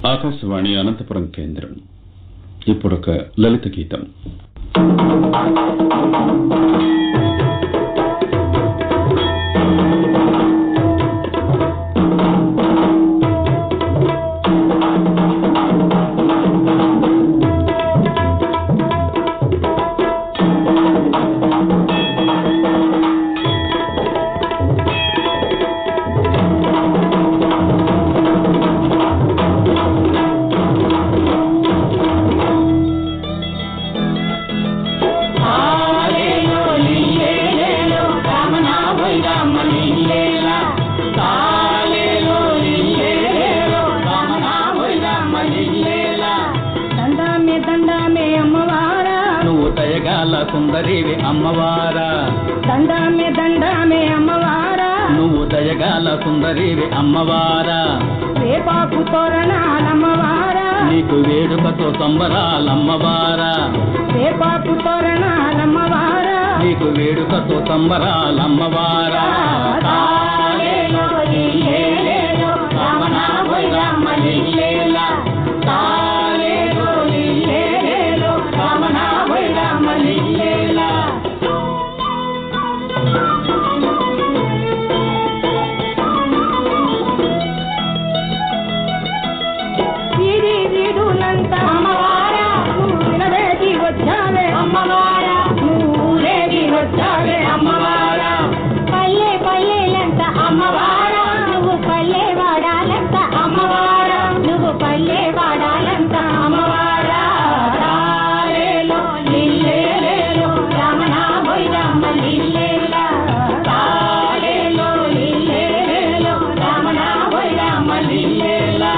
ఆకాశవాణి అనంతపురం కేంద్రం ఇప్పుడొక లలిత గీతం దండామే దండామే అమ్మవారా నువ్వు దయగాల సుందరివి అమ్మవారా దండామే దండామే అమ్మవారా నువ్వు దయగాల సుందరివి అమ్మవారా వేపాకు తోరణాలమ్మవారా నీకు వేడుకతో సంబరాలమ్మవారా వేపాకు తోరణాలమ్మవారా నీకు వేడుకతో సంబరాలమ్మవారా తాలేలో లీలేలో రమణ వైరమ్మ లీలేలా. తాలేలో లీలేలో రమణ వైరమ్మ లీలేలా. వీడి వీడునంత అమ్మవారా నువ్వు వినవేది వచ్చావే అమ్మవారా నువ్వు ఊరేగి వచ్చావే అమ్మవారా పల్లె పల్లెలంత అమ్మవారా నువ్వు పల్లె వాడాలంత అమ్మవారా నువ్వు పల్లె వాడాలంత అమ్మవారా తాలేలో లిల్లేలేలో రమణ బొయ్యమ్మ లిల్లేలా తాలేలో లిల్లేలేలో రమణ బొయ్యమ్మ లిల్లేలా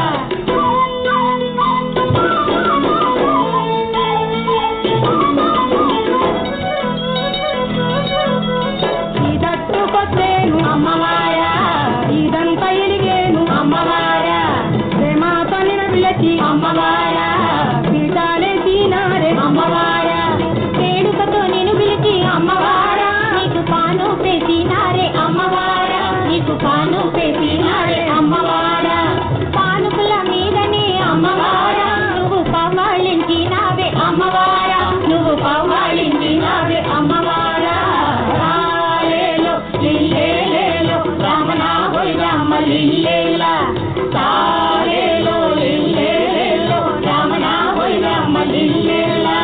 ఇదట్టుకొచ్చేను అమ్మవారా ఇదంతా ఎలిగేను అమ్మవారా ప్రేమాతో నిన్ను విలచి అమ్మవారా పీఠాలే తీనారే అమ్మవారా వేడుకతో నేను పిలిచి అమ్మవారా నీకు పాను పేసినారే అమ్మవారా నీకు పాను పేసినారే అమ్మవారా పానుకుల మీదనే అమ్మవారా నువ్వు పవ్వాళించినావే అమ్మవారా నువ్వు పవ్వాళించినావే అమ్మవారా రాలేలో లిల్లేలేలో రమణ హోయమ్మ లిల్లేలా తాలేలో లిల్లేలేలో రమణ హోయమ్మ లిల్లేలా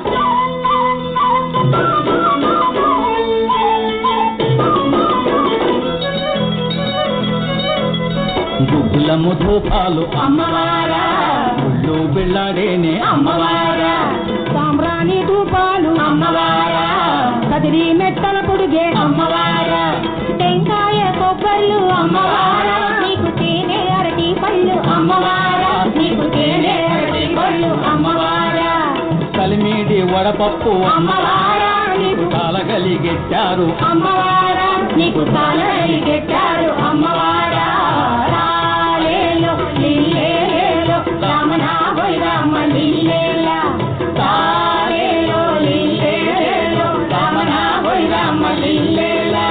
గుగ్గులము ధూపాలు అమ్మవారా అమ్ముళ్ళు బిళ్ళాడేనే అమ్మవారా సాంబ్రాణి ధూపాలు అమ్మవారా కదిరి మెట్టల పొడిగే అమ్మవారా టెంకాయ కొబ్బర్లు అమ్మవారా నీకు తేనె అరటి పళ్ళు అమ్మవారా నీకు తేనె అరటి పళ్ళు అమ్మవారా కలిమీడి వడపప్పు అమ్మవారా నీకు కాలగలిగెట్టారు అమ్మవారా నీకు కాలరి గెట్టారు అమ్మవారా రాలేలో లిల్లేలో రమణ వైరమ్మ లిల్లేలా తాలేలో లిల్లేలో రమణ వైరమ్మ లిల్లేలా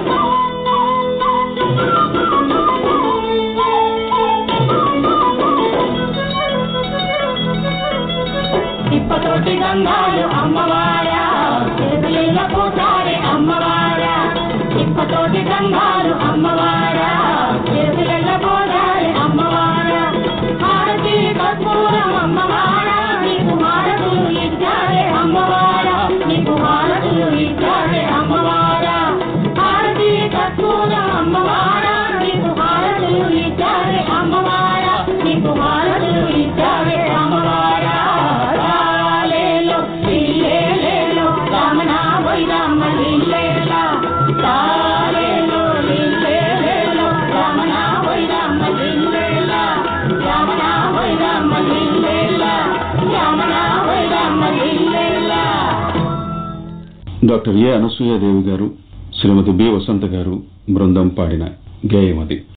తిప్పతోటి గంగాలు అమ్మవారా చేతులిల్ల పోతారే అమ్మవారా తిప్పతోటి గంగాలు అమ్మవారా చేతులిల్ల పోతారే అమ్మవారా హారతి కర్పూరం అమ్మవారా నీకు హారతులు ఇచ్చారే అమ్మవారా నీకు హారతులు ఇచ్చారే అమ్మవారా హారతి కర్పూరం అమ్మవారా నీకు హారతులు ఇచ్చారే అమ్మవారా నీకు హారతులు ఇచ్చారే అమ్మవారా తాలేలో లిల్లేలేలో రమణ వైరమ్మ లిల్లేలా తాలేలో లిల్లేలేలో రమణ వైరమ్మ లిల్లేలా రమణ వైరమ్మ లిల్లేలా రమణ వైరమ్మ లిల్లేలా డాక్టర్ ఏ అనసూయాదేవి గారు శ్రీమతి బి వసంత గారు బృందం పాడిన గేయం అది